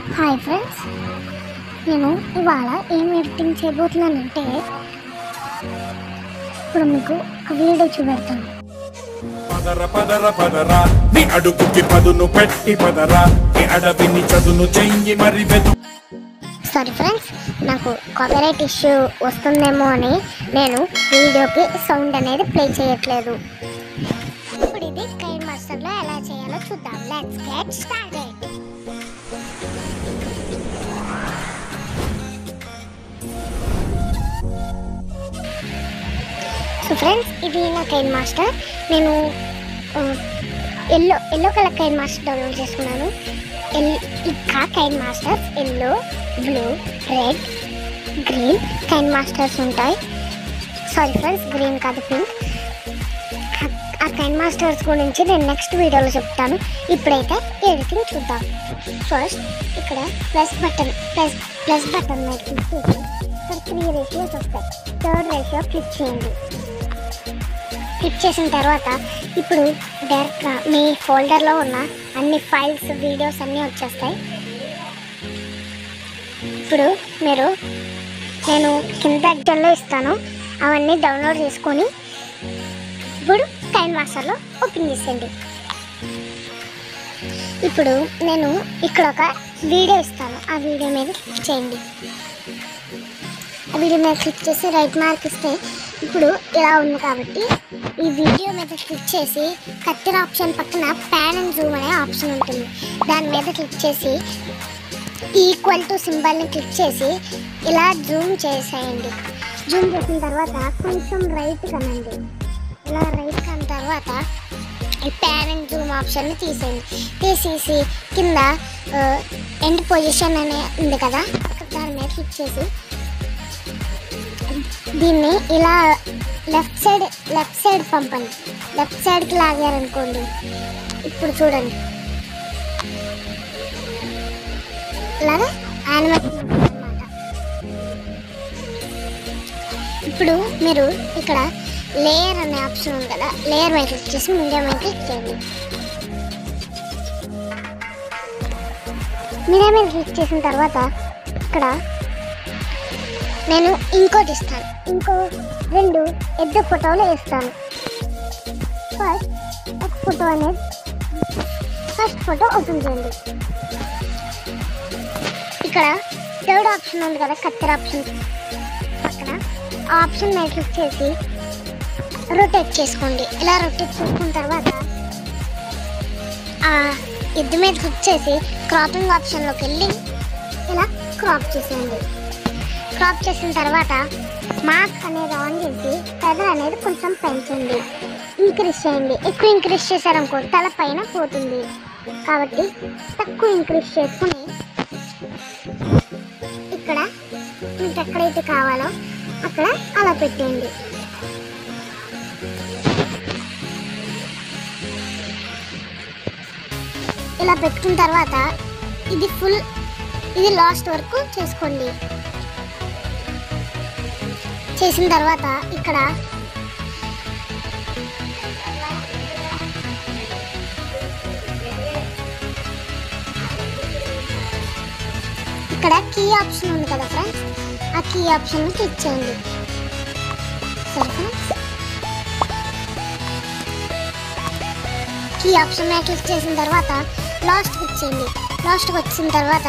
Hi friends నేను ఇవాళ ఏం ఎడిటింగ్ చేయబోతున్నానంటే ఇప్పుడు మీకు ఒక వీడియో చూపెడతాను పదర పదర పదరా నీ అడుగుకి పదును పెట్టి పదరా నీ అడవిని చదును చెయ్యి మరి వెదు సారీ ఫ్రెండ్స్ నాకు కాపీరైట్ ఇష్యూ వస్తుందేమో అని నేను వీడియోకి సౌండ్ అనేది ప్లే చేయట్లేదు ఇప్పుడు ఇది కైన్ మాస్టర్లో ఎలా చేయాలో చూద్దాం let's get started so friends ఇది నా కైన్ మాస్టర్ నేను yellow yellow colour KineMaster download చేసుకున్నాను ఎల్ ఇంకా KineMasters yellow blue red green KineMasters ఉంటాయి సారీ ఫ్రెండ్స్ గ్రీన్ కాదు పింక్ ఆ కైన్ మాస్టర్స్ గురించి నేను నెక్స్ట్ వీడియోలో చెప్తాను ఇప్పుడైతే ఎడిటింగ్ చూద్దాం ఫస్ట్ ఇక్కడ plus button plus plus button మీద క్లిక్ చేసి ఇక్కడ త్రీ రేషియోస్ వస్తాయి థర్డ్ రేషియో క్లిక్ చేయండి క్లిక్ చేసిన తర్వాత ఇప్పుడు డైరెక్ట్గా మీ ఫోల్డర్లో ఉన్న అన్ని ఫైల్స్ వీడియోస్ అన్నీ వచ్చేస్తాయి ఇప్పుడు మీరు నేను కింద సెక్షన్లో ఇస్తాను అవన్నీ డౌన్లోడ్ చేసుకొని ఇప్పుడు కైన్ మాస్టర్లో ఓపెన్ చేసేయండి ఇప్పుడు నేను ఇక్కడ ఒక వీడియో ఇస్తాను ఆ వీడియో మీద క్లిక్ చేయండి ఆ వీడియో మీద క్లిక్ చేసి రైట్ మార్క్ ఇస్తే ఇప్పుడు ఇలా ఉంది కాబట్టి ఈ వీడియో మీద క్లిక్ చేసి కత్తెర ఆప్షన్ పక్కన ప్యాన్ అండ్ జూమ్ అనే ఆప్షన్ ఉంటుంది దాని మీద క్లిక్ చేసి ఈక్వల్ టు సింబల్ని క్లిక్ చేసి ఇలా జూమ్ చేసేయండి జూమ్ చేసిన తర్వాత కొంచెం రైట్ కనండి ఇలా రైట్ కన్న తర్వాత ఈ ప్యాన్ అండ్ జూమ్ ఆప్షన్ని తీసేయండి తీసేసి కింద ఎండ్ పొజిషన్ అనే ఉంది కదా దాని మీద క్లిక్ చేసి దీన్ని ఇలా లెఫ్ట్ సైడ్ లెఫ్ట్ సైడ్ పంపండి లెఫ్ట్ సైడ్కి లాగారనుకోండి ఇప్పుడు చూడండి ఇలాగా యానిమేషన్ అన్నమాట ఇప్పుడు మీరు ఇక్కడ లేయర్ అనే ఆప్షన్ ఉంది కదా లేయర్ మీద క్లిక్ చేసి మీడియా మీద క్లిక్ చేయండి మీడియా మీద క్లిక్ చేసిన తర్వాత ఇక్కడ నేను ఇంకోటి ఇస్తాను ఇంకో రెండు ఎద్దు ఫోటోలు వేస్తాను ఫస్ట్ ఒక ఫోటో అనేది ఫస్ట్ ఫోటో ఓపెన్ చేయండి ఇక్కడ థర్డ్ ఆప్షన్ ఉంది కదా కత్తెర ఆప్షన్ పక్కన ఆ ఆప్షన్ మీద క్లిక్ చేసి రొటేట్ చేసుకోండి ఇలా రొటేట్ చేసుకున్న తర్వాత ఆ ఎద్దు మీద క్లిక్ చేసి క్రాపింగ్ ఆప్షన్లోకి వెళ్ళి ఇలా క్రాప్ చేసేయండి క్రాప్ చేసిన తర్వాత మార్క్ అనేది ఆన్ చేసి ఫెదర్ అనేది కొంచెం పెంచండి ఇంక్రీజ్ చేయండి ఎక్కువ ఇంక్రీజ్ చేశారనుకో తల పైన పోతుంది కాబట్టి తక్కువ ఇంక్రీజ్ చేసుకుని ఇక్కడ మీకు ఎక్కడైతే కావాలో అక్కడ అలా పెట్టేయండి ఇలా పెట్టుకున్న తర్వాత ఇది ఫుల్ ఇది లాస్ట్ వరకు చేసుకోండి చేసిన తర్వాత ఇక్కడ ఇక్కడ కీ ఆప్షన్ ఉంది కదా ఫ్రెండ్స్ ఆ కీ ఆప్షన్ క్లిక్ చేయండి సరే ఫ్రెండ్స్ కీ ఆప్షన్ మీద క్లిక్ చేసిన తర్వాత లాస్ట్ క్లిక్ చేయండి లాస్ట్కి వచ్చిన తర్వాత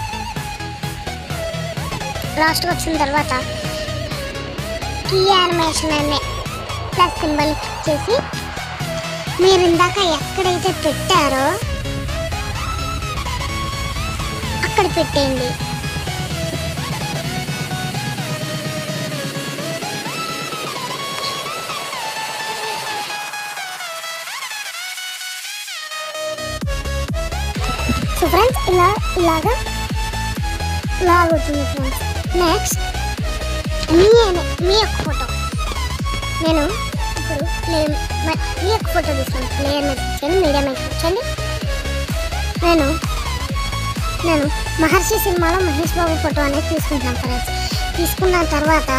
లాస్ట్కి వచ్చిన తర్వాత కీ యానిమేషన్ అనే ప్లస్ సింబల్ క్లిక్ చేసి మీరు ఇందాక ఎక్కడైతే పెట్టారో అక్కడ పెట్టేయండి సో ఫ్రెండ్స్ ఇలా ఇలాగా లాగుతుంది ఫ్రెండ్స్ నెక్స్ట్ మీ అనే మీ యొక్క ఫోటో నేను ఇప్పుడు ప్లే మ- మీ యొక్క ఫోటో తీస్తాను ప్లేయర్ మీద కూర్చొని మీడియా మీద కూర్చొని నేను నేను మహర్షి సినిమాలో మహేష్ బాబు ఫోటో అనేది తీసుకుంటాను ఫ్రెండ్స్ తీసుకున్న తర్వాత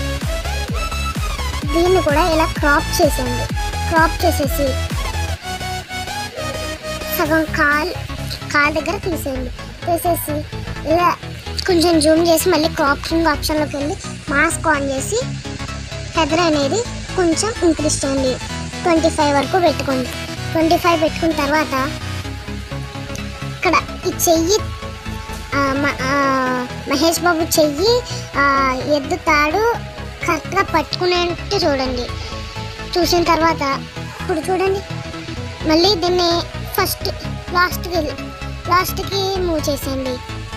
దీన్ని కూడా ఇలా క్రాప్ చేసేయండి క్రాప్ చేసేసి సగం కాల్ కాల్ దగ్గర తీసేయండి చేసేసి ఇలా కొంచెం జూమ్ చేసి మళ్ళీ క్రాపింగ్ ఆప్షన్లోకి వెళ్ళి మాస్క్ ఆన్ చేసి ఫెదర్ అనేది కొంచెం ఇంక్రీజ్ చేయండి ట్వంటీ ఫైవ్ వరకు పెట్టుకోండి ట్వంటీ ఫైవ్ పెట్టుకున్న తర్వాత ఇక్కడ ఈ చెయ్యి ఆ, మ- ఆ, మహేష్ బాబు చెయ్యి ఆ, ఎద్దు తాడు కరెక్ట్గా పట్టుకునేట్టు చూడండి చూసిన తర్వాత ఇప్పుడు చూడండి మళ్ళీ దీన్ని ఫస్ట్ లాస్ట్కి లాస్ట్కి మూవ్ చేసేయండి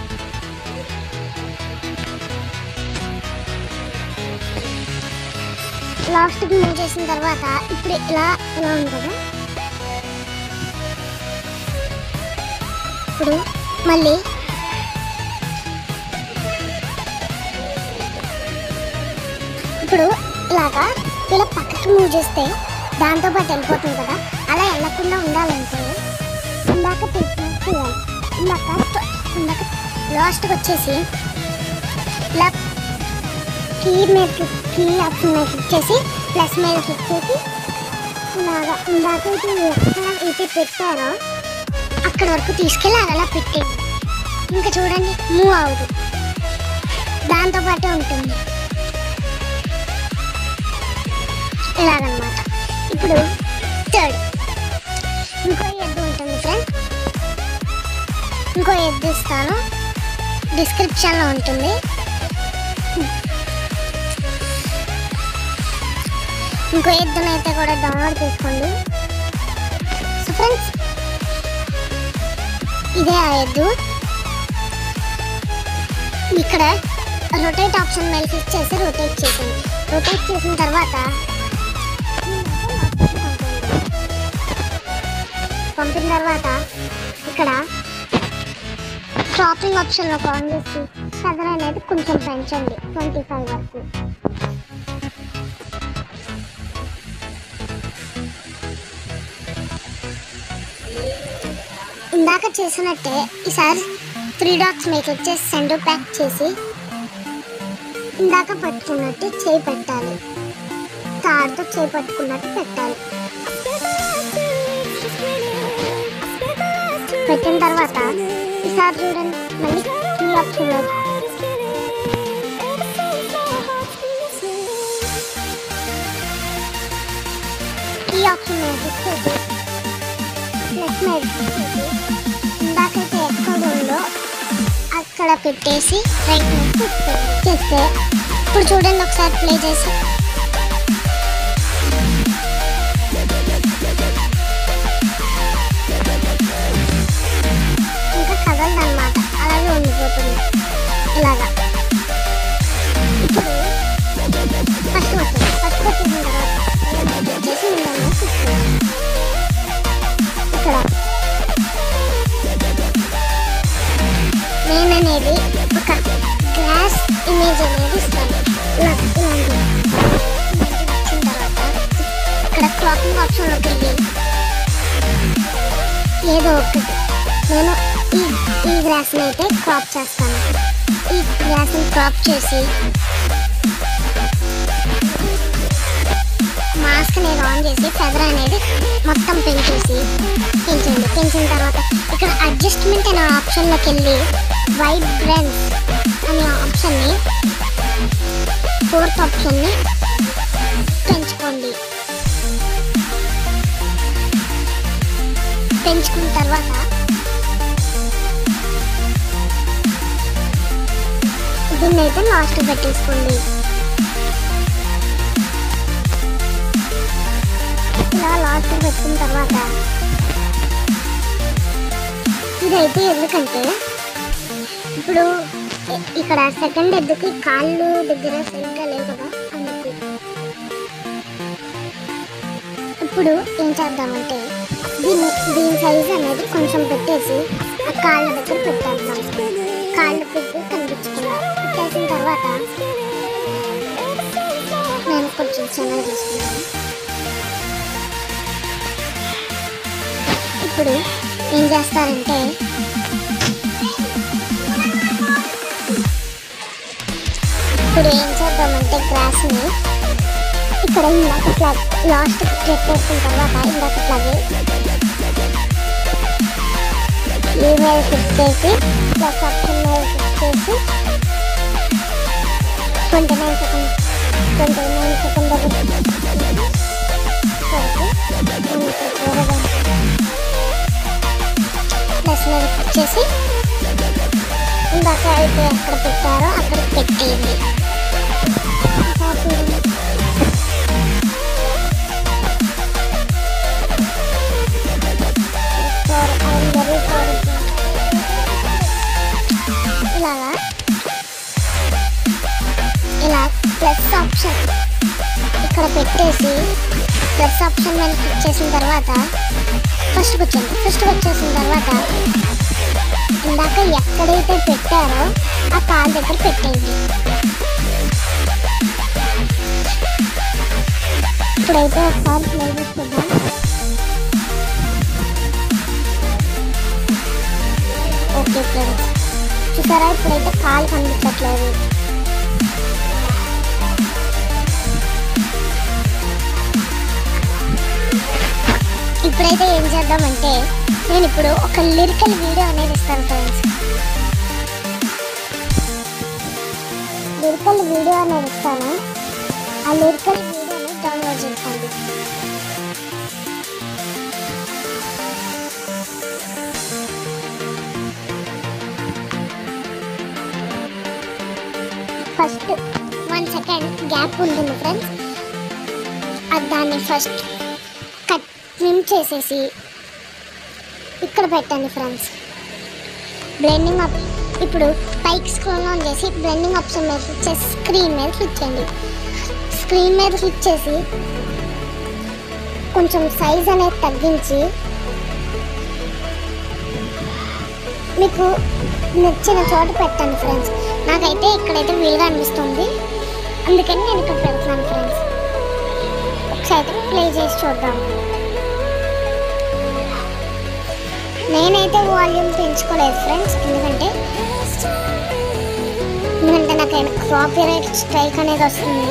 లాస్ట్కి మూవ్ చేసిన తర్వాత ఇప్పుడు ఇలా ఇలా ఉంది కదా ఇప్పుడు మళ్ళీ ఇప్పుడు ఇలాగా ఇలా పక్కకి మూవ్ చేస్తే దాంతో పాటు వెళ్ళిపోతుంది కదా అలా వెళ్ళకుండా ఉండాలంటే ఇందాక తీసినట్టు చేయాలి ఇందాక త- ఇందాక లాస్ట్కి వచ్చేసి ఇలా కీ మీద క్లిక్ కీ ఆప్షన్ మీద క్లిక్ చేసి ప్లస్ మీద క్లిక్ చేసి ఇలాగా ఇందాక అయితే ఎక్కడ అయితే పెట్టారో అక్కడ వరకు తీసుకెళ్ళి అలా పెట్టేయండి ఇంకా చూడండి మూవ్ అవ్వదు దాంతో పాటే ఉంటుంది ఇలాగనమాట ఇప్పుడు థర్డ్ ఇంకో ఎద్దు ఉంటుంది ఫ్రెండ్ ఇంకో ఎద్దు ఇస్తాను డిస్క్రిప్షన్లో ఉంటుంది ఇంకో ఎద్దునైతే కూడా డౌన్లోడ్ చేసుకోండి సో ఫ్రెండ్స్ ఇదే ఆ ఎద్దు ఇక్కడ రొటేట్ ఆప్షన్ మీద క్లిక్ చేసి రొటేట్ చేసింది రొటేట్ చేసిన తర్వాత పంపిన తర్వాత ఇక్కడ షాపింగ్ ఆప్షన్లో ఆన్ చేసి సదర్ అనేది కొంచెం పెంచండి ట్వంటీ ఫైవ్ వరకు ఇందాక చేసినట్టే ఈసారి త్రీ డాట్స్ మీద క్లిక్ చేసి సెండ్ ప్యాక్ చేసి ఇందాక పట్టుకున్నట్టు చేయి పెట్టాలి తాడుతో చేయి పట్టుకున్నట్టు పెట్టాలి పెట్టిన తర్వాత ఈసారి చూడండి మళ్ళీ కీ ఆప్షన్ కీ ఆప్షన్ మీద క్లిక్ చేసి ప్లస్ మీద క్లిక్ చేసి ఇందాకైతే ఎక్కడ ఉందో అక్కడ పెట్టేసి రైట్ మీద క్లిక్ చేస్తే ఇప్పుడు చూడండి ఒకసారి ప్లే చేసి ఇంకా కదలదు అనమాట అలాగే ఉండిపోతుంది ఇలాగా ఇప్పుడు ఫస్ట్ వస్తుంది ఫస్ట్ వచ్చిన తర్వాత వచ్చేసి ఉండాలి ఇక్కడ నేను అనేది ఒక గ్లాస్ ఇమేజ్ అనేది ఇస్తాను ఇలా ఇలాంటి వచ్చిన తర్వాత ఇక్కడ క్లాపింగ్ ఆప్షన్లోకి వెళ్ళి ఏదో ఒకటి నేను ఈ ఈ గ్రాస్ని అయితే క్రాప్ చేస్తాను ఈ గ్రాస్ని క్రాప్ చేసి మాస్క్ నేను ఆన్ చేసి ఫెదర్ అనేది మొత్తం పెంచేసి పెంచండి పెంచిన తర్వాత ఇక్కడ అడ్జస్ట్మెంట్ అనే ఆప్షన్లోకి వెళ్ళి వైబ్రెన్స్ అనే ఆప్షన్ని ఫోర్త్ ఆప్షన్ని పెంచుకోండి పెంచుకున్న తర్వాత దీన్ని అయితే లాస్ట్ పెట్టేసుకోండి ఇలా లాస్ట్ పెట్టుకున్న తర్వాత ఇదైతే ఎందుకంటే ఇప్పుడు ఇ- ఇక్కడ సెకండ్ ఎద్దుకి కాళ్ళు దగ్గర సరిగ్గా లేవు కదా అందుకు ఇప్పుడు ఏం చేద్దామంటే దీన్ని దీని సైజ్ అనేది కొంచెం పెట్టేసి ఆ కాళ్ళ దగ్గర పెట్టేద్దాం కాళ్ళు పెట్టి కనిపించకుండా పెట్టేసిన తర్వాత నేను కొంచెం చిన్నగా తీసుకున్నాను ఇప్పుడు ఏం చేస్తారంటే ఇప్పుడు ఏం చేద్దామంటే గ్రాస్ని ఇక్కడ ఇందాక ఇట్లా లాస్ట్ పెట్టేసిన తర్వాత ఇందాక ఇట్లాగే ఈ మీద క్లిక్ చేసి ప్లస్ ఆప్షన్ మీద క్లిక్ చేసి twenty nine second twenty nine second దగ్గర ప్లస్ మీద క్లిక్ చేసి ఇందాక అయితే ఎక్కడ పెట్టారో అక్కడ పెట్టేయండి ఇలాగా ఇలా ప్లస్ ఆప్షన్ ఇక్కడ పెట్టేసి ప్లస్ ఆప్షన్ మీద క్లిక్ చేసిన తర్వాత ఫస్ట్ వచ్చేయండి ఫస్ట్ వచ్చేసిన తర్వాత ఇందాక ఎక్కడైతే పెట్టారో ఆ కాల్ దగ్గర పెట్టేయండి ఇప్పుడైతే ఒకసారి ప్లే చేసుకుందాం ఓకే ఫ్రెండ్స్ చూసారా ఇప్పుడైతే కాల్ కనిపించట్లేదు ఇప్పుడైతే ఏం చేద్దామంటే నేను ఇప్పుడు ఒక లిరికల్ వీడియో అనేది ఇస్తాను ఫ్రెండ్స్ లిరికల్ వీడియో అనేది ఇస్తాను ఆ లిరికల్ వీడియోని డౌన్లోడ్ చేసుకోండి ఫస్ట్ వన్ సెకండ్ గ్యాప్ ఉంటుంది ఫ్రెండ్స్ అది దాన్ని ఫస్ట్ కట్ ట్రిమ్ చేసేసి ఇక్కడ పెట్టండి ఫ్రెండ్స్ బ్లెండింగ్ అప్ ఇప్పుడు పైకి స్క్రోల్ ఆన్ చేసి బ్లెండింగ్ ఆప్షన్ మీద క్లిక్ చేసి స్క్రీన్ మీద క్లిక్ చేయండి స్క్రీన్ మీద క్లిక్ చేసి కొంచెం సైజ్ అనేది తగ్గించి మీకు నచ్చిన చోట పెట్టండి ఫ్రెండ్స్ నాకైతే ఇక్కడైతే వీలుగా అనిపిస్తుంది అందుకని నేను ఇక్కడ పెడుతున్నాను ఫ్రెండ్స్ ఒకసారి ప్లే చేసి చూద్దాం నేనైతే వాల్యూమ్ పెంచుకోలేదు ఫ్రెండ్స్ ఎందుకంటే ఎందుకంటే నాకు కాపీరైట్ స్ట్రైక్ అనేది వస్తుంది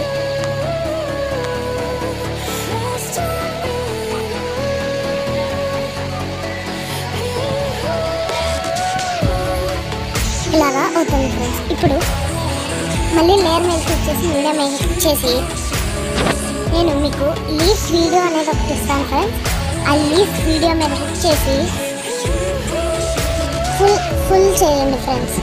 ఇలాగా అవుతుంది ఫ్రెండ్స్ ఇప్పుడు మళ్ళీ లేయర్ మీద క్లిక్ చేసి మీడియా మీద క్లిక్ చేసి నేను మీకు లీఫ్ వీడియో అనేది ఒకటి ఇస్తాను ఫ్రెండ్స్ ఆ లీఫ్ వీడియో మీద క్లిక్ చేసి ఫుల్ ఫుల్ చేయండి ఫ్రెండ్స్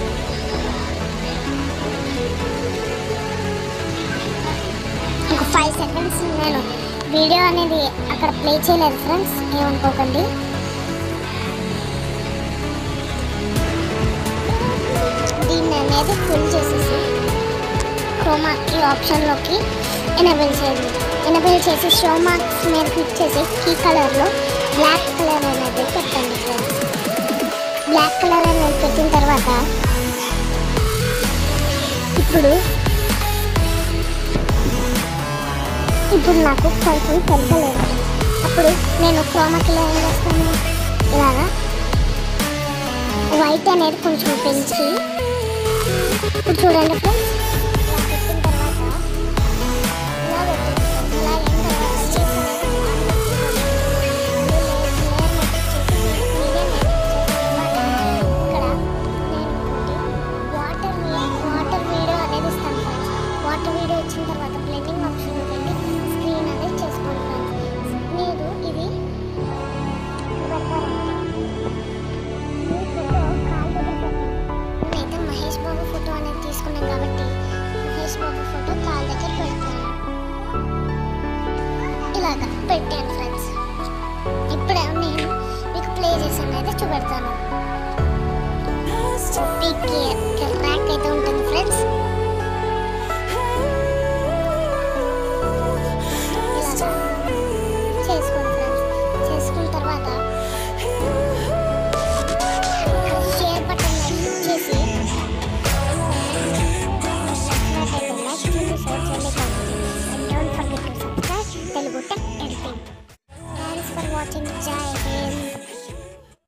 ఒక ఫైవ్ సెకండ్స్ నేను వీడియో అనేది అక్కడ ప్లే చేయలేదు ఫ్రెండ్స్ ఏమనుకోకండి దీన్ని అనేది ఫుల్ చేసేసి క్రోమాకి ఆప్షన్లోకి ఎనబుల్ చేయండి ఎనబుల్ చేసి షో మార్క్స్ మీద క్లిక్ చేసి కీ కలర్లో బ్లాక్ కలర్ అనేది పెట్టండి ఫ్రెండ్స్ బ్లాక్ కలర్ అనేది పెట్టిన తర్వాత ఇప్పుడు ఇప్పుడు నాకు కొంచెం సరిగ్గా అప్పుడు నేను క్రోమాకిలో ఏం చేస్తాను ఇలాగా వైట్ అనేది కొంచెం పెంచి ఇప్పుడు చూడండి ఫ్రెండ్స్ ఇలా పెట్టిన తర్వాత ఇలా పెట్టండి. ఇలా అయిన తర్వాత leaf అనేది ఇక్కడ వాటర్ వాటర్ వీడియో అనేది ఇస్తాను ఫ్రెండ్స్ వాటర్ వీడియో ఇచ్చిన తర్వాత బ్లెండింగ్ ఆప్షన్ వెళ్ళి స్క్రీన్ అనేది చేసుకోండి ఫ్రెండ్స్ మీరు ఇది పెడతారంటే మీ ఫోటో కాల్ దగ్గర పెట్టండి. నేనైతే మహేష్ బాబు ఫోటో అనేది తీసుకున్నాను కాబట్టి మహేష్ బాబు ఫోటో కాల్ దగ్గర పెడతాను ఇలాగా పెట్టాను ఫ్రెండ్స్ ఇప్పుడే నేను మీకు ప్లే చేసాను అయితే చూపెడతాను పీకే